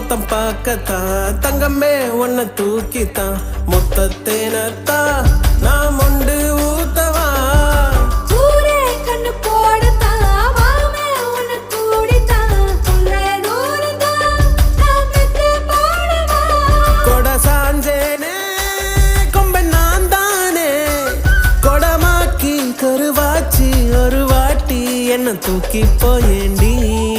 மொத்தம் பார்க்கத்தான் தங்கமே உன்னை தூக்கித்தான் மொத்த தேனத்தான் நான் மொண்டு ஊத்தவா ஊரே கண்ணு போடத்தான் வாமே உன்னை கூடித்தான் உள்ள தூரத்தான் நான் பெத்து போடவா கொட சாஞ்சேனே கொம்பன் நான் தானே கொடமாக்கி கருவாச்சி ஒரு வாட்டி என்ன தூக்கி போயேண்டி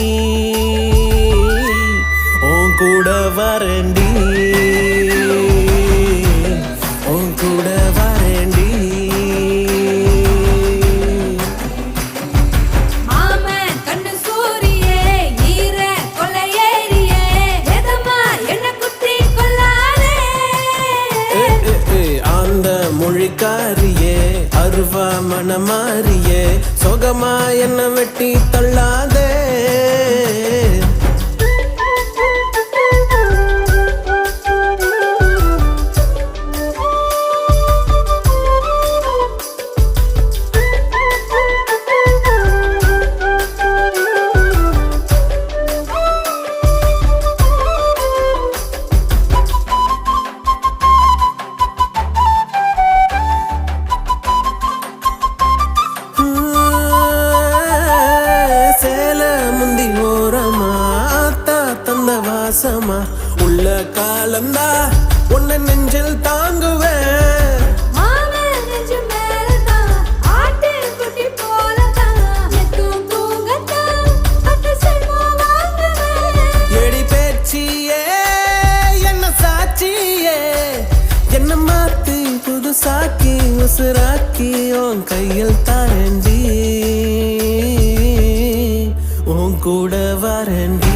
உன் கூட வரேண்டி உன் கூட வரேண்டி மாமே கண்ணு சூரியே ஈர கொள்ளையேறியே எதமா என்ன குத்தி கொல்லாதே ஏ, ஏ, ஏ, அந்த மொழிக்காரியே அருவா மனமாரியே சொகமா என்ன வெட்டி தள்ளாதே சேல முந்தி ஓரமா ஆத்தா தந்த வாசமா உள்ள காலந்தா உன்னை நெஞ்சில் தாங்குவேன் மாமே நெஞ்சு மேலதான் ஆட்டு குட்டி போலதான் எத்தும் தூங்கத்தான் பட்டு செல்வா வாங்குவேன் எடி பேச்சியே என்ன சாட்சியே என்ன மாத்தி புதுசாக்கி உசுராக்கி உன் கையில் தாரண்டி உன் கூட வரண்டி